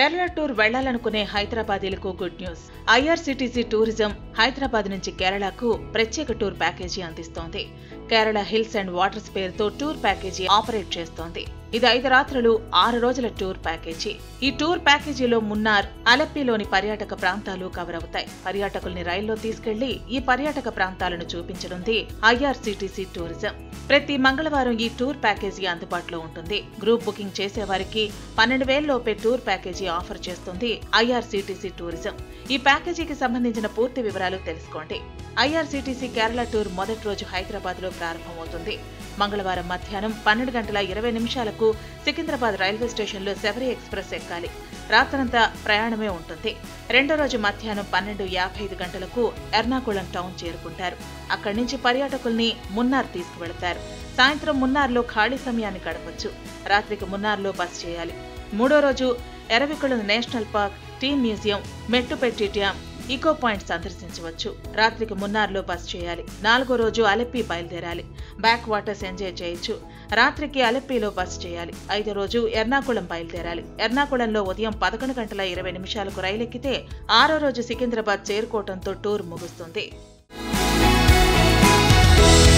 Kerala tour వెళ్లాలనుకునే హైదరాబాదీలకు good news IRCTC tourism Hyderabad నుంచి కేరళకు ప్రత్యేక టూర్ ప్యాకేజీ అందిస్తోంది కేరళ హిల్స్ అండ్ వాటర్స్ పేరుతో టూర్ ప్యాకేజీ ఆపరేట్ చేస్తోంది ఇది ఐదు రాత్రులు ఆరు రోజుల టూర్ ప్యాకేజీ ఈ టూర్ ప్యాకేజీలో మున్నార్ అలప్పిలోని పర్యాటక ప్రాంతాలు కవర్ అవుతాయి పర్యాటకుల్ని రైల్లో తీసుకెళ్లి ఈ పర్యాటక ప్రాంతాలను చూపించనుంది ఐఆర్సీటీసీ టూరిజం ప్రతి మంగళవారం ఈ టూర్ ప్యాకేజీ అందుబాటులో ఉంటుంది గ్రూప్ బుకింగ్ చేసేవారికి పన్నెండు వేల లోపే టూర్ ప్యాకేజీ ఆఫర్ చేస్తుంది ఐఆర్సీటీసీ టూరిజం ఈ ప్యాకేజీకి సంబంధించిన పూర్తి వివరాలు తెలుసుకోండి ఐఆర్సీటీసీ కేరళ టూర్ మొదటి రోజు హైదరాబాద్ లో ప్రారంభమవుతుంది మంగళవారం మధ్యాహ్నం పన్నెండు గంటల ఇరవై నిమిషాలకు సికింద్రాబాద్ రైల్వే స్టేషన్లో శబరి ఎక్స్ప్రెస్ ఎక్కాలి రాత్రంతా ప్రయాణమే ఉంటుంది రెండో రోజు మధ్యాహ్నం పన్నెండు యాభై ఐదు గంటలకు ఎర్నాకుళం టౌన్ చేరుకుంటారు అక్కడి నుంచి పర్యాటకుల్ని మున్నార్ తీసుకువెళతారు సాయంత్రం మున్నార్లో ఖాళీ సమయాన్ని గడపొచ్చు రాత్రికి మున్నార్లో బస్ చేయాలి మూడో రోజు Eravikulam national park tea museum Mattupetty dam echo point సందర్శించవచ్చు రాత్రికి మున్నార్లో బస్ చేయాలి నాలుగో రోజు అలెప్పి బయలుదేరాలి బ్యాక్ వాటర్స్ ఎంజాయ్ చేయొచ్చు రాత్రికి అలెప్పిలో బస్ చేయాలి ఐదో రోజు ఎర్నాకుళం బయలుదేరాలి ఎర్నాకుళంలో ఉదయం పదకొండు గంటల ఇరవై నిమిషాలకు రైలెక్కితే ఆరో రోజు సికింద్రాబాద్ చేరుకోవడంతో టూర్ ముగుస్తుంది